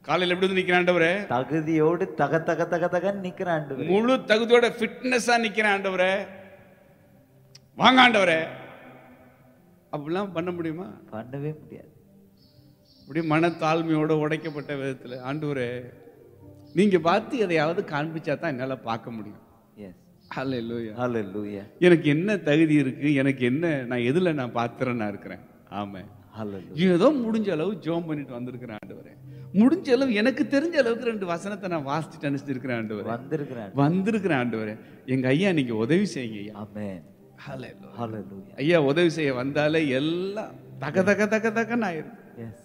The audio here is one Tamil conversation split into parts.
காலையில் எப்படி வந்து நிக்கிறேன் ஆண்டவரே தகுதியோடு தக தக தக தகன்னு நிக்கிற ஆண்டவரே முழு தகுதியோட ஃபிட்னஸா நிக்கிறேன் ஆண்டவரே வாங்க ஆண்டவரே அப்படிலாம் பண்ண முடியுமா பண்ணவே முடியாது அப்படியே மன தாழ்மையோட உடைக்கப்பட்ட விதத்துல ஆண்டவரே நீங்க பார்த்து எதையாவது காண்பிச்சா தான் என்னால பார்க்க முடியும் எஸ் ஹalleluya ஹalleluya எனக்கு என்ன தகுதி இருக்கு எனக்கு என்ன நான் எதுல நான் பாத்திரனா இருக்கிறேன் ஆமா ஹalleluya ஏதோ முடிஞ்ச அளவு ஜோம் பண்ணிட்டு வந்திருக்கிறேன் ஆண்டவரே முடிஞ்ச அளவு எனக்கு தெரிஞ்ச அளவுக்கு ரெண்டு வசனத்தை நான் வாசிச்சுட்டு அனுப்பிச்சிருக்கிறேன் ஆண்டவரே வந்திருக்கிறேன் வந்திருக்கிறேன் ஆண்டவரே எங்க ஐயா நீங்க உதவி செய்யுங்க ஐயா ஆமென் ஹalleluya. ஹalleluya ஐயா உதவி செய்ய வந்தாலே எல்லாம் தக தக தக தகன்னு ஆயிரும் எஸ்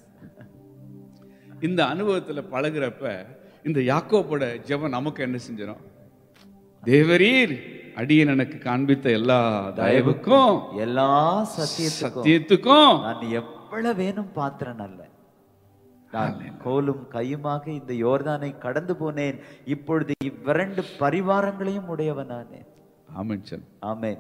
இந்த அனுபவத்துல பழகுறப்ப இந்த யாக்கோப்போட ஜெபம் நமக்கு என்ன செஞ்சிடும் தேவரீர் அடியன் எனக்கு காண்பித்த எல்லா தயவுக்கும் எல்லா சத்தியத்துக்கும் சத்தியத்துக்கும் நான் எவ்வளவு வேணும் பாத்திரன் அல்ல நான் கோலும் கையுமாக இந்த யோர்தானை கடந்து போனேன் இப்பொழுது இவ்விரண்டு பரிவாரங்களையும் உடையவனானேன் ஆமென் சொல் ஆமென்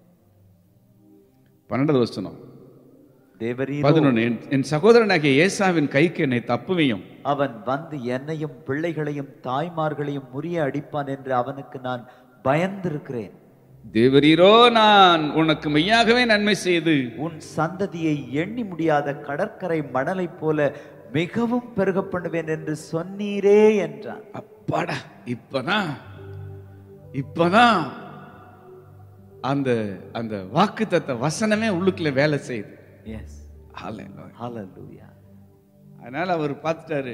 பன்னெண்டாவது வசனம் தேவரீர் பதினொன்று என்- என் சகோதரனாகிய ஏசாவின் கைக்கு என்னை தப்புவையும் அவன் வந்து என்னையும் பிள்ளைகளையும் தாய்மார்களையும் முறிய அடிப்பான் என்று அவனுக்கு நான் பயந்திருக்கிறேன் தேவரீரோ நான் உனக்கு மெய்யாகவே நன்மை செய்து உன் சந்ததியை எண்ணி முடியாத கடற்கரை மணலைப் போல மிகவும் பெருக பண்ணுவேன் என்று சொன்னீரே என்றான் அப்பாடா இப்பதான் இப்பதான் அந்த அந்த வாக்குத்தத்த வசனமே உள்ளுக்குள்ள வேலை செய்யுது எஸ் Hallelujah. ஹalleluya அதனால அவர் பார்த்துட்டாரு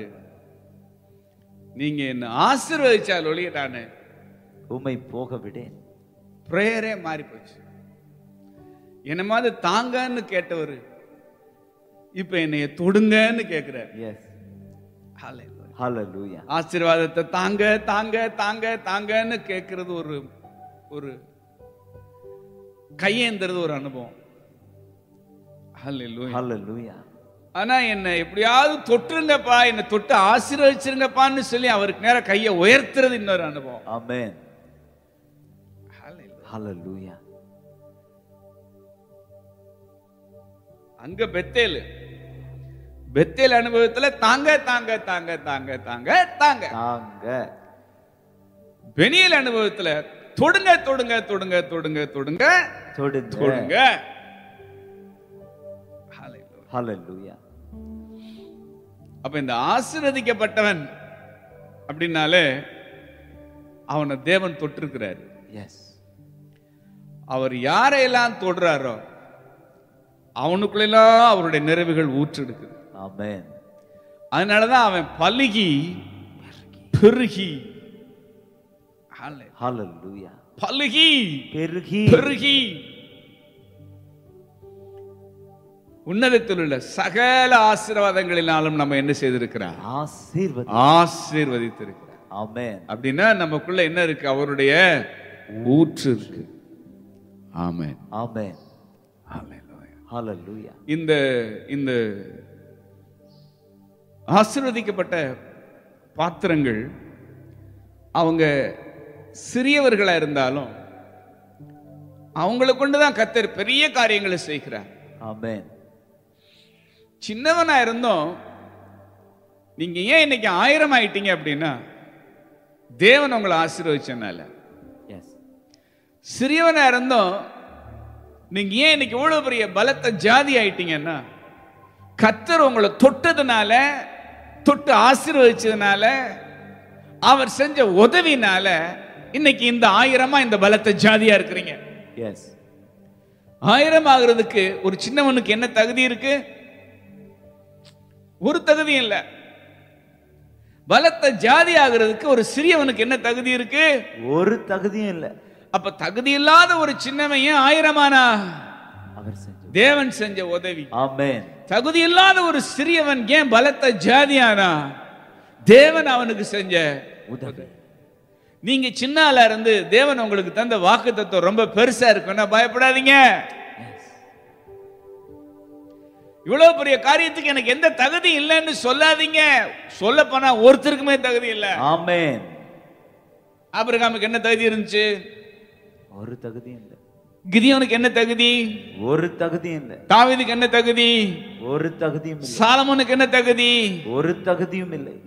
நீங்க என்ன ஆசீர்வதிச்சால் ஒழிய நானு உமை போக விடேன் ப்ரேயரே மாறி போச்சு என்ன மாதிரி தாங்கன்னு கேட்டவர் இப்ப என்னைய தொடுங்கன்னு கேட்கிறார் எஸ் Hallelujah. ஹalleluya ஆசீர்வாதத்தை தாங்க தாங்க தாங்க தாங்கன்னு கேட்கறது ஒரு ஒரு கையேந்துறது ஒரு அனுபவம் Hallelujah. ஹalleluya ஆனா என்ன எப்படியாவது தொட்டுருங்கப்பா என்னை தொட்டு ஆசீர்வதிச்சிருங்கப்பான்னு சொல்லி அவருக்கு நேரம் கையை உயர்த்துறது இன்னொரு அனுபவம் ஆமென் Hallelujah. ஹalleluya அங்க பெத்தேல் பெத்தேல் அனுபவத்துல தாங்க தாங்க தாங்க தாங்க தாங்க தாங்க தாங்க பெனியல் அனுபவத்துல தொடுங்க தொடுங்க தொடுங்க தொடுங்க தொடுங்க தொடுங்க தொடுங்க Hallelujah. ஹalleluya அப்ப இந்த ஆசீர்வதிக்கப்பட்டவன் அப்படின்னாலே அவனை தேவன் தொட்டிருக்கிறார் எஸ் அவர் யாரையெல்லாம் தொடுறாரோ அவனுக்குள்ளெல்லாம் அவருடைய நிறைவுகள் ஊற்றெடுக்குது ஆமென் அதனாலதான் அவன் பலுகி பெருகி Hallelujah. ஹalleluya பலுகி பெருகி பெருகி உன்னதத்தில் உள்ள சகல ஆசீர்வாதங்களினாலும் நம்ம என்ன செய்திருக்கிறார் ஆசீர்வதி ஆசீர்வதித்திருக்கிறார் ஆமென் அப்படின்னா நமக்குள்ள என்ன இருக்கு அவருடைய ஊற்று இருக்கு ஆமென் ஆமென் Hallelujah. ஹalleluya இந்த இந்த ஆசீர்வதிக்கப்பட்ட பாத்திரங்கள் அவங்க சிறியவர்களா இருந்தாலும் அவங்கள கொண்டுதான் கத்தர் பெரிய காரியங்களை செய்கிறார் ஆமென் சின்னவனா இருந்தோம் நீங்க ஏன் இன்னைக்கு ஆயிரம் ஆயிட்டீங்க அப்படின்னா தேவன் உங்களை ஆசீர்வதிச்சனால எஸ் சிறியவனா இருந்தோம் நீங்க ஏன் இன்னைக்கு இவ்வளவு பெரிய பலத்த ஜாதி ஆயிட்டீங்கன்னா கத்தர் உங்களை தொட்டதுனால தொட்டு ஆசீர்வதிச்சதுனால அவர் செஞ்ச உதவினால இன்னைக்கு இந்த ஆயிரமா இந்த பலத்த ஜாதியா இருக்கிறீங்க எஸ் ஆயிரம் ஆகுறதுக்கு ஒரு சின்னவனுக்கு என்ன தகுதி இருக்கு ஒரு தகுதியும் இல்ல பலத்த ஜாதி ஆகுறதுக்கு ஒரு சிறியவனுக்கு என்ன தகுதி இருக்கு ஒரு தகுதியும் இல்ல அப்ப தகுதி இல்லாத ஒரு சின்னவன் ஏன் ஆயிரமானா அவர் செஞ்சு தேவன் செஞ்ச உதவி ஆமென் தகுதி இல்லாத ஒரு சிறியவன் ஏன் பலத்த ஜாதியானா தேவன் அவனுக்கு செஞ்ச உதவி நீங்க சின்ன ஆளா இருந்து தேவன் உங்களுக்கு தந்த வாக்கு ரொம்ப பெருசா இருக்குன்னா பயப்படாதீங்க எஸ் இவ்வளவு பெரிய காரியத்துக்கு எனக்கு எந்த தகுதி இல்லைன்னு சொல்லாதீங்க சொல்ல போனா ஒருத்தருக்குமே தகுதி இல்ல ஆமென் ஆபிரகாமுக்கு என்ன தகுதி இருந்துச்சு ஒரு தகுதியும் இல்ல கிதியோனுக்கு என்ன தகுதி ஒரு தகுதியும் இல்ல தாவீதுக்கு என்ன தகுதி ஒரு தகுதியும் இல்லை சாலமோனுக்கு என்ன தகுதி ஒரு தகுதியும் இல்லை